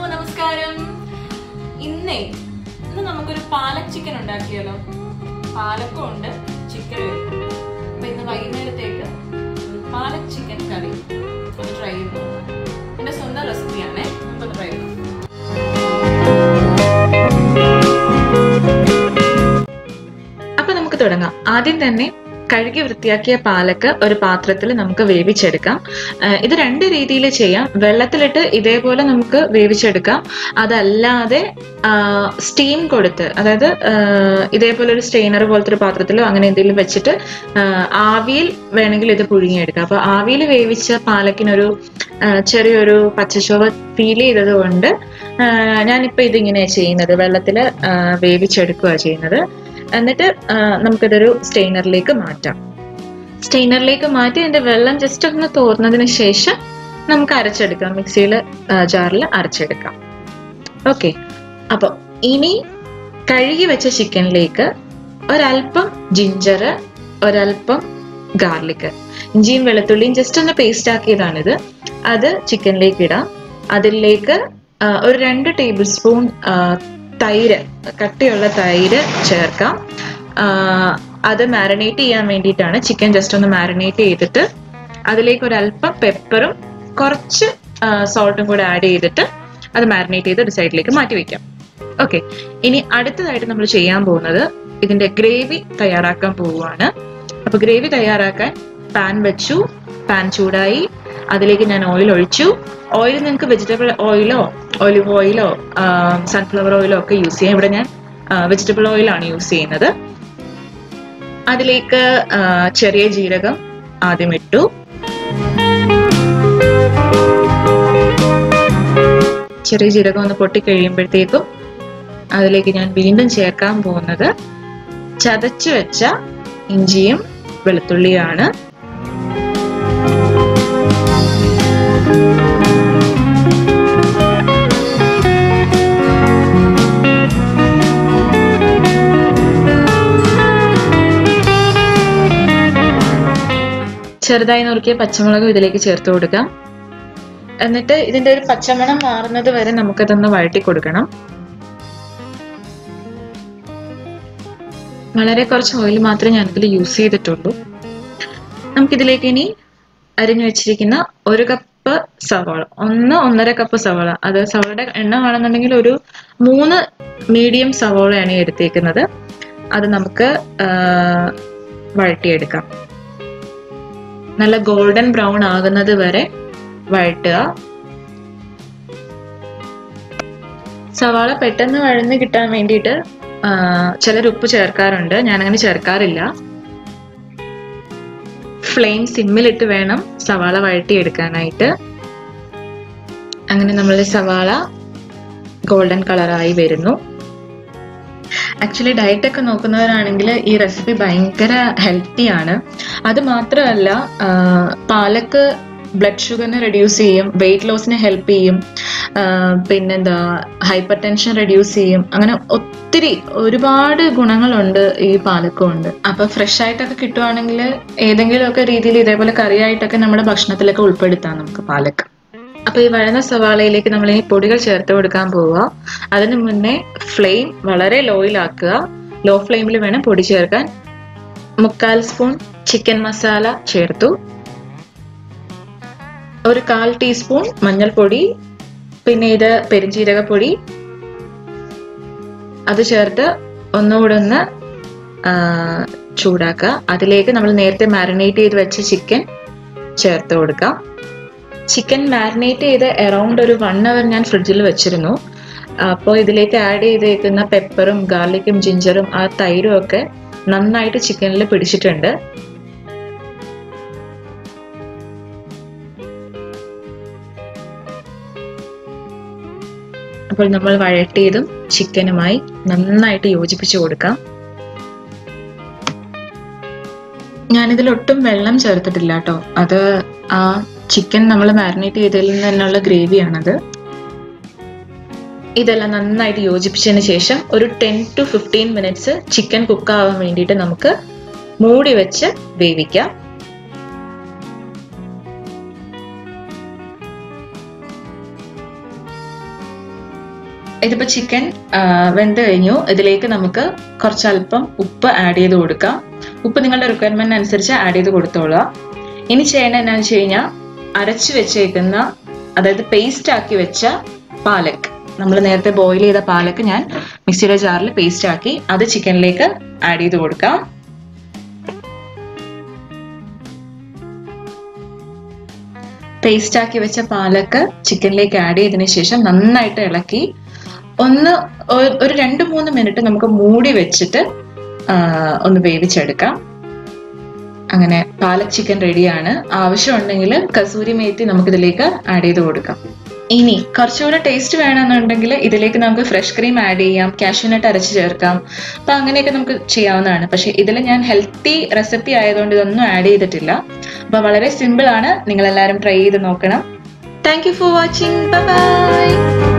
നമസ്കാരം ഇന്നേ ഇന്ന് നമുക്കൊരു പാലക് ചിക്കൻ ഉണ്ടാക്കിയാലോ പാലക്കും ഉണ്ട് ചിക്കനും ഉണ്ട് അപ്പൊ ഇന്ന് വൈകുന്നേരത്തേക്ക് ഒരു പാലക് ചിക്കൻ കറി ഒന്ന് ട്രൈ ചെയ്ത് നോക്കാം എന്റെ സ്വന്തം റെസിപ്പിയാണേ നമുക്ക് ട്രൈ ചെയ്ത് നോക്കാം അപ്പൊ നമുക്ക് തുടങ്ങാം ആദ്യം തന്നെ കഴുകി വൃത്തിയാക്കിയ പാലക്ക് ഒരു പാത്രത്തിൽ നമുക്ക് വേവിച്ചെടുക്കാം ആ, ഇത് രണ്ട് രീതിയിൽ ചെയ്യാം വെള്ളത്തിലിട്ട് ഇതേപോലെ നമുക്ക് വേവിച്ചെടുക്കാം അതല്ലാതെ സ്റ്റീം കൊടുത്ത് അതായത് ആ, ഇതേപോലെ ഒരു സ്റ്റെയിനർ പോലത്തെ ഒരു പാത്രത്തിലോ അങ്ങനെ എന്തെങ്കിലും വെച്ചിട്ട് ആ, ആവിയിൽ വേണമെങ്കിൽ ഇത് പുഴുങ്ങിയെടുക്കാം അപ്പൊ ആവിയിൽ വേവിച്ച പാലക്കിനൊരു ആ, ചെറിയൊരു പച്ചച്ചോവ ഫീൽ ചെയ്തത് കൊണ്ട് ഞാനിപ്പോൾ ഇതിങ്ങനെയാണ് ചെയ്യുന്നത് വെള്ളത്തിൽ വേവിച്ചെടുക്കുക ചെയ്യുന്നത് എന്നിട്ട് ആ, നമുക്കിതൊരു സ്റ്റെയിനറിലേക്ക് മാറ്റാം സ്റ്റെയിനറിലേക്ക് മാറ്റി അതിന്റെ വെള്ളം ജസ്റ്റ് ഒന്ന് തോർന്നതിന് ശേഷം നമുക്ക് അരച്ചെടുക്കാം മിക്സിയിൽ ജാറിൽ അരച്ചെടുക്കാം ഓക്കെ അപ്പോൾ ഇനി കഴുകി വെച്ച ചിക്കനിലേക്ക് ഒരല്പം ജിഞ്ചർ ഒരല്പം ഗാർലിക് ഇഞ്ചിയും വെളുത്തുള്ളിയും ജസ്റ്റ് ഒന്ന് പേസ്റ്റ് ആക്കിയതാണിത് അത് ചിക്കനിലേക്ക് ഇടാം അതിലേക്ക് ആ, ഒരു രണ്ട് ടേബിൾ സ്പൂൺ ആ, തൈര് കട്ടിയുള്ള തൈര് ചേർക്കാം ആ, അത് മാരിനേറ്റ് ചെയ്യാൻ വേണ്ടിയിട്ടാണ് ചിക്കൻ ജസ്റ്റ് ഒന്ന് മാരിനേറ്റ് ചെയ്തിട്ട് അതിലേക്ക് ഒരു അല്പം പെപ്പറും കുറച്ച് സോൾട്ടും കൂടെ ആഡ് ചെയ്തിട്ട് അത് മാരിനേറ്റ് ചെയ്ത് ഒരു സൈഡിലേക്ക് മാറ്റി വെക്കാം ഓക്കെ ഇനി അടുത്തതായിട്ട് നമ്മൾ ചെയ്യാൻ പോകുന്നത് ഇതിന്റെ ഗ്രേവി തയ്യാറാക്കാൻ പോവുകയാണ് അപ്പൊ ഗ്രേവി തയ്യാറാക്കാൻ പാൻ വെച്ചു പാൻ ചൂടായി അതിലേക്ക് ഞാൻ ഓയിൽ ഒഴിച്ചു ഓയിൽ നിങ്ങൾക്ക് വെജിറ്റബിൾ ഓയിലോ ഒലിവ് ഓയിലോ സൺഫ്ലവർ ഓയിലോ ഒക്കെ യൂസ് ചെയ്യാം ഇവിടെ ഞാൻ വെജിറ്റബിൾ ഓയിലാണ് യൂസ് ചെയ്യുന്നത് അതിലേക്ക് ആ, ചെറിയ ജീരകം ആദ്യം ഇട്ടു ചെറിയ ജീരകം ഒന്ന് പൊട്ടി കഴിയുമ്പോഴത്തേക്കും അതിലേക്ക് ഞാൻ വീണ്ടും ചേർക്കാൻ പോകുന്നത് ചതച്ചു വെച്ച ഇഞ്ചിയും വെളുത്തുള്ളിയാണ് ചെറുതായി നുറുക്കിയ പച്ചമുളകും ഇതിലേക്ക് ചേർത്ത് കൊടുക്കാം എന്നിട്ട് ഇതിന്റെ ഒരു പച്ചമണം മാറുന്നത് വരെ നമുക്കതൊന്ന് വഴറ്റി കൊടുക്കണം വളരെ കുറച്ച് ഓയിൽ മാത്രമേ ഞാനിതിൽ യൂസ് ചെയ്തിട്ടുള്ളൂ നമുക്കിതിലേക്ക് ഇനി അരിഞ്ഞു വെച്ചിരിക്കുന്ന ഒരു കപ്പ് സവാള ഒന്ന് ഒന്നര കപ്പ് സവാള അത് സവാളയുടെ എണ്ണം ആണെന്നുണ്ടെങ്കിൽ ഒരു മൂന്ന് മീഡിയം സവാളയാണ് ഈ എടുത്തേക്കുന്നത് അത് നമുക്ക് ആ, വഴറ്റിയെടുക്കാം നല്ല ഗോൾഡൻ ബ്രൗൺ ആകുന്നത് വരെ വഴറ്റുക സവാള പെട്ടെന്ന് വഴന്ന് കിട്ടാൻ വേണ്ടിയിട്ട് ആ, ചിലർ ഉപ്പ് ചേർക്കാറുണ്ട് ഞാനങ്ങനെ ചേർക്കാറില്ല ഫ്ലെയിം സിമ്മിലിട്ട് വേണം സവാള വഴറ്റിയെടുക്കാനായിട്ട് അങ്ങനെ നമ്മളുടെ സവാള ഗോൾഡൻ കളറായി വരുന്നു ആക്ച്വലി ഡയറ്റ് ഒക്കെ നോക്കുന്നവരാണെങ്കിൽ ഈ റെസിപ്പി ഭയങ്കര ഹെൽത്തി ആണ് അത് മാത്രമല്ല ആ, പാലക്ക് ബ്ലഡ് ഷുഗറിനെ റെഡ്യൂസ് ചെയ്യും വെയിറ്റ് ലോസിനെ ഹെൽപ്പ് ചെയ്യും ആ, പിന്നെന്താ ഹൈപ്പർ ടെൻഷൻ റെഡ്യൂസ് ചെയ്യും അങ്ങനെ ഒത്തിരി ഒരുപാട് ഗുണങ്ങളുണ്ട് ഈ പാലക്കം ഉണ്ട് അപ്പൊ ഫ്രഷ് ആയിട്ടൊക്കെ കിട്ടുവാണെങ്കിൽ ഏതെങ്കിലുമൊക്കെ രീതിയിൽ ഇതേപോലെ കറിയായിട്ടൊക്കെ നമ്മുടെ ഭക്ഷണത്തിലൊക്കെ ഉൾപ്പെടുത്താം നമുക്ക് പാലക്ക് അപ്പൊ ഈ വഴന്ന സവാളയിലേക്ക് നമ്മൾ ഈ പൊടികൾ ചേർത്ത് കൊടുക്കാൻ പോവുക അതിന് മുന്നേ ഫ്ലെയിം വളരെ ലോയിലാക്കുക ലോ ഫ്ലെയിമിൽ വേണം പൊടി ചേർക്കാൻ മുക്കാൽ സ്പൂൺ ചിക്കൻ മസാല ചേർത്തു ഒരു കാൽ ടീസ്പൂൺ മഞ്ഞൾപ്പൊടി പിന്നെ ഇത് പെരിഞ്ജീരകപ്പൊടി അത് ചേർത്ത് ഒന്നുകൂടെ ഒന്ന് ആ, ചൂടാക്കുക അതിലേക്ക് നമ്മൾ നേരത്തെ മാരിനേറ്റ് ചെയ്ത് വെച്ച ചിക്കൻ ചേർത്ത് കൊടുക്കാം ചിക്കൻ മാരിനേറ്റ് ചെയ്ത് അറൗണ്ട് ഒരു വൺ അവർ ഞാൻ ഫ്രിഡ്ജിൽ വെച്ചിരുന്നു അപ്പോൾ ഇതിലേക്ക് ആഡ് ചെയ്തേക്കുന്ന പെപ്പറും ഗാർലിക്കും ജിഞ്ചറും ആ തൈരും ഒക്കെ നന്നായിട്ട് ചിക്കനിൽ പിടിച്ചിട്ടുണ്ട് അപ്പോൾ നമ്മൾ വഴട്ടിയതും ചിക്കനുമായി നന്നായിട്ട് യോജിപ്പിച്ചു കൊടുക്കാം ഞാനിതിൽ ഒട്ടും വെള്ളം ചേർത്തിട്ടില്ല കേട്ടോ അത് ആ ചിക്കൻ നമ്മൾ മാരിനേറ്റ് ചെയ്തതിൽ നിന്നുള്ള ഗ്രേവിയാണത് ഇതെല്ലാം നന്നായിട്ട് യോജിപ്പിച്ചതിന് ശേഷം ഒരു ten to fifteen minutes chicken cook ആവാൻ വേണ്ടിയിട്ട് നമുക്ക് മൂടി വെച്ച് വേവിക്കാം ഇതിപ്പോ ചിക്കൻ വെന്ത് കഴിഞ്ഞു ഇതിലേക്ക് നമുക്ക് കുറച്ചല്പം ഉപ്പ് ആഡ് ചെയ്ത് കൊടുക്കാം ഉപ്പ് നിങ്ങളുടെ റിക്വയർമെന്റ് അനുസരിച്ച് ആഡ് ചെയ്ത് കൊടുത്തോളുക ഇനി ചെയ്യേണ്ടത് എന്താണെന്ന് വെച്ച് കഴിഞ്ഞാൽ അരച്ചു വെച്ചേക്കുന്ന അതായത് പേസ്റ്റ് ആക്കി വെച്ച പാലക് നമ്മൾ നേരത്തെ ബോയിൽ ചെയ്ത പാലക്ക് ഞാൻ മിക്സിയുടെ ജാറിൽ പേസ്റ്റ് ആക്കി അത് ചിക്കനിലേക്ക് ആഡ് ചെയ്ത് കൊടുക്കാം പേസ്റ്റ് ആക്കി വെച്ച പാലക്ക് ചിക്കനിലേക്ക് ആഡ് ചെയ്തതിന് ശേഷം നന്നായിട്ട് ഇളക്കി ഒന്ന് ഒ- ഒരു രണ്ട് മൂന്ന് മിനിറ്റ് നമുക്ക് മൂടി വെച്ചിട്ട് ആ, ഒന്ന് വേവിച്ചെടുക്കാം അങ്ങനെ പാലക് ചിക്കൻ റെഡിയാണ് ആവശ്യമുണ്ടെങ്കിൽ കസൂരി മേത്തി നമുക്കിതിലേക്ക് ആഡ് ചെയ്ത് കൊടുക്കാം ഇനി കുറച്ചുകൂടെ ടേസ്റ്റ് വേണമെന്നുണ്ടെങ്കിൽ ഇതിലേക്ക് നമുക്ക് ഫ്രഷ് ക്രീം ആഡ് ചെയ്യാം കാഷ്യൂനട്ട് അരച്ച് ചേർക്കാം അപ്പൊ അങ്ങനെയൊക്കെ നമുക്ക് ചെയ്യാവുന്നതാണ് പക്ഷെ ഇതിൽ ഞാൻ ഹെൽത്തി റെസിപ്പി ആയതുകൊണ്ട് ഇതൊന്നും ആഡ് ചെയ്തിട്ടില്ല അപ്പൊ വളരെ സിമ്പിൾ ആണ് നിങ്ങൾ എല്ലാവരും ട്രൈ ചെയ്ത് നോക്കണം thank you for watching by